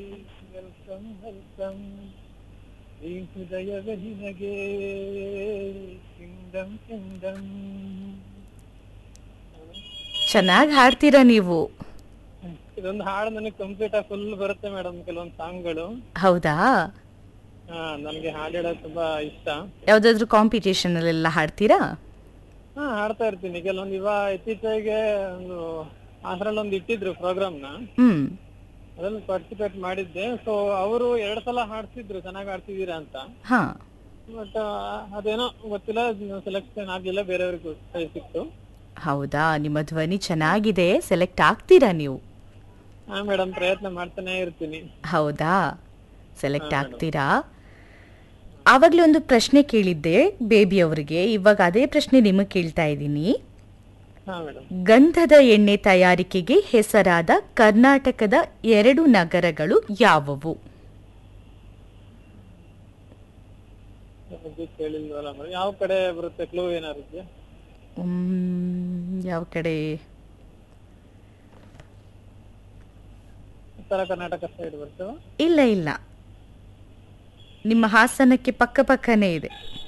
Welcome welcome ಈ ಹೃದಯವೇ ನಿನಗೆ ಕಿಂಗ್ಡಮ್ ಕಿಂಗ್ಡಮ್ ಚೆನ್ನಾಗಿ ಹಾಡ್ತೀರಾ ನೀವು ಇದೊಂದು ಹಾಡು ನನಗೆ ಕಂಪ್ಲೀಟ್ ಆಗಿ ಫುಲ್ ಬರುತ್ತೆ ಮೇಡಮ್ ಕೆಲವೊಂದು ಸಾಂಗ್ಗಳು ಹೌದಾ ಹಾ ನನಗೆ ಹಾಡು ಹೇಳೋದು ತುಂಬಾ ಇಷ್ಟ ಯಾವ್ದಾದ್ರು ಕಾಂಪಿಟೇಷನ್ ಅಲ್ಲೆಲ್ಲ ಹಾಡ್ತೀರಾ ಹಾ ಹಾಡ್ತಾ ಇರ್ತೀನಿ ಕೆಲವೊಂದು ಇವಾಗ ಇತ್ತೀಚೆಗೆ ಒಂದು ಅದ್ರಲ್ಲಿ ಒಂದು ಇಟ್ಟಿದ್ರು ಪ್ರೋಗ್ರಾಮ್ನ ಹ್ಮ್ ಅದ್ರಲ್ಲಿ ಪಾರ್ಟಿಸಿಪೇಟ್ ಮಾಡಿದ್ದೆ ಸೊ ಅವರು ಎರಡ್ ಸಲ ಹಾಡ್ತಿದ್ರು ಚೆನ್ನಾಗಿ ಹಾಡ್ತಿದ್ದೀರಾ ಅಂತ ಹಾ ಬಟ್ ಅದೇನೋ ಗೊತ್ತಿಲ್ಲ ಸೆಲೆಕ್ಷನ್ ಆಗ್ಲಿಲ್ಲ ಬೇರೆಯವ್ರಿಗೆ ಕೈ ಸಿಕ್ತು ಹೌದಾ ನಿಮ್ಮ ಧ್ವನಿ ಚೆನ್ನಾಗಿದೆ ಸೆಲೆಕ್ಟ್ ಆಗ್ತೀರಾ ನೀವು ಹಾ ಮೇಡಮ್ ಪ್ರಯತ್ನ ಮಾಡ್ತಾನೆ ಇರ್ತೀನಿ ಹೌದಾ ಸೆಲೆಕ್ಟ್ ಆಗ್ತೀರಾ ಆವಾಗಲೇ ಒಂದು ಪ್ರಶ್ನೆ ಕೇಳಿದ್ದೆ ಬೇಬಿ ಅವರಿಗೆ ಇವಾಗ ಅದೇ ಪ್ರಶ್ನೆ ನಿಮಗೆ ಕೇಳ್ತಾ ಇದ್ದೀನಿ ಹಾ ಮೇಡಮ್ ಗಂಧದ ಎಣ್ಣೆ ತಯಾರಿಕೆಗೆ ಹೆಸರಾದ ಕರ್ನಾಟಕದ ಎರಡು ನಗರಗಳು ಯಾವುವು ಬಗ್ಗೆ ಕೇಳಿಲ್ವಲ್ಲ ಮೇಡಮ್ ಯಾವ ಕಡೆ ಬರುತ್ತೆ ಕ್ಲೂ ಏನಾದ್ರು ಇದೆಯಾ ಮ್, ಯಾವ ಕಡೆ ಉತ್ತರ ಕರ್ನಾಟಕ ಸೈಡ್ ಬರ್ತವ ಇಲ್ಲ ಇಲ್ಲ ನಿಮ್ಮ ಹಾಸನಕ್ಕೆ ಪಕ್ಕ ಪಕ್ಕನೇ ಇದೆ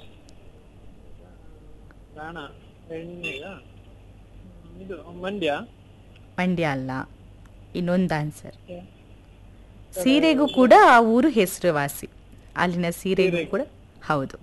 ರಾಣ ಎಣ್ಣೆಗ ಇದು ಮಂಡ್ಯ ಮಂಡ್ಯ ಅಲ್ಲ ಇನ್ನೊಂದು ಆನ್ಸರ್ ಸೀರೆಗೂ ಕೂಡ ಆ ಊರು ಹೆಸರುವಾಸಿ ಅಲ್ಲಿನ ಸೀರೆಗೂ ಕೂಡ ಹೌದು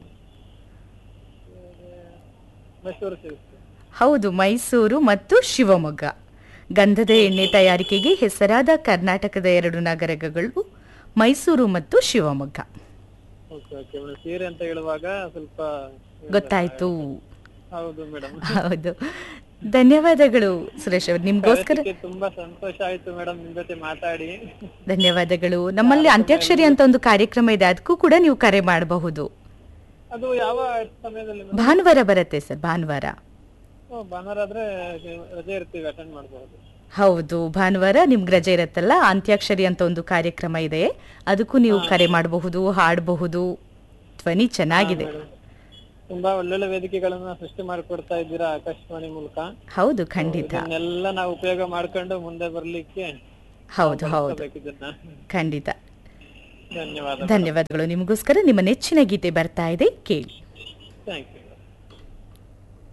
ಮೈಸೂರು ಸಿಲ್ಕ್ ಹೌದು ಮೈಸೂರು ಮತ್ತು ಶಿವಮೊಗ್ಗ ಗಂಧದ ಎಣ್ಣೆ ತಯಾರಿಕೆಗೆ ಹೆಸರಾದ ಕರ್ನಾಟಕದ ಎರಡು ನಗರಗಳು ಮೈಸೂರು ಮತ್ತು ಶಿವಮೊಗ್ಗ ಓಕೆ ಓಕೆ ಮೇಡಮ್ ಸೀರೆ ಅಂತ ಹೇಳುವಾಗ ಸ್ವಲ್ಪ ಗೊತ್ತಾಯ್ತು ಹೌದು ಮೇಡಮ್ ಹೌದು ಧನ್ಯವಾದಗಳು ಸುರೇಶ್ ಅವರು ನಿಮ್ಗೋಸ್ಕರ ತುಂಬಾ ಸಂತೋಷ ಆಯ್ತು ಮೇಡಮ್ ನಿಮ್ ಜೊತೆ ಮಾತಾಡಿ ಧನ್ಯವಾದಗಳು ನಮ್ಮಲ್ಲಿ ಅಂತ್ಯಾಕ್ಷರಿ ಅಂತ ಒಂದು ಕಾರ್ಯಕ್ರಮ ಇದೆ ಅದಕ್ಕೂ ಕೂಡ ನೀವು ಕರೆ ಮಾಡಬಹುದು ಅದು ಯಾವ ಸಮಯದಲ್ಲಿ madam? ಭಾನುವಾರ ಬರುತ್ತೆ ಸರ್ ಭಾನುವಾರ ಓ, ಭಾನುವಾರ ಆದ್ರೆ ರಜೆ ಇರ್ತೀವಿ ಅಟೆಂಡ್ ಮಾಡಬಹುದು ಹೌದು ಭಾನುವಾರ ನಿಮ್ಗೆ ರಜೆ ಇರುತ್ತಲ್ಲ ಅಂತ್ಯಾಕ್ಷರಿ ಅಂತ ಒಂದು ಕಾರ್ಯಕ್ರಮ ಇದೆ ಅದಕ್ಕೂ ನೀವು ಕರೆ ಮಾಡಬಹುದು ಹಾಡಬಹುದು ಧ್ವನಿ ಚೆನ್ನಾಗಿದೆ ತುಂಬಾ ಒಳ್ಳೊಳ್ಳೆ ವೇದಿಕೆಗಳನ್ನ ಸೃಷ್ಟಿ ಮಾಡಿಕೊಡ್ತಾ ಇದ್ದೀರಾ ಆಕಾಶವಾಣಿ ಮೂಲಕ ಹೌದು ಖಂಡಿತ ಇದನ್ನೆಲ್ಲ ನಾವು ಉಪಯೋಗ ಮಾಡ್ಕೊಂಡು ಮುಂದೆ ಬರ್ಲಿಕ್ಕೆ ಹೌದು ಹೌದು ಬೇಕಿದ್ದನ್ನ ಖಂಡಿತ ಧನ್ಯವಾದ ಧನ್ಯವಾದಗಳು ನಿಮಗೋಸ್ಕರ ನಿಮ್ಮ ನೆಚ್ಚಿನ ಗೀತೆ ಬರ್ತಾ ಇದೆ ಕೇಳಿ ಥ್ಯಾಂಕ್ ಯು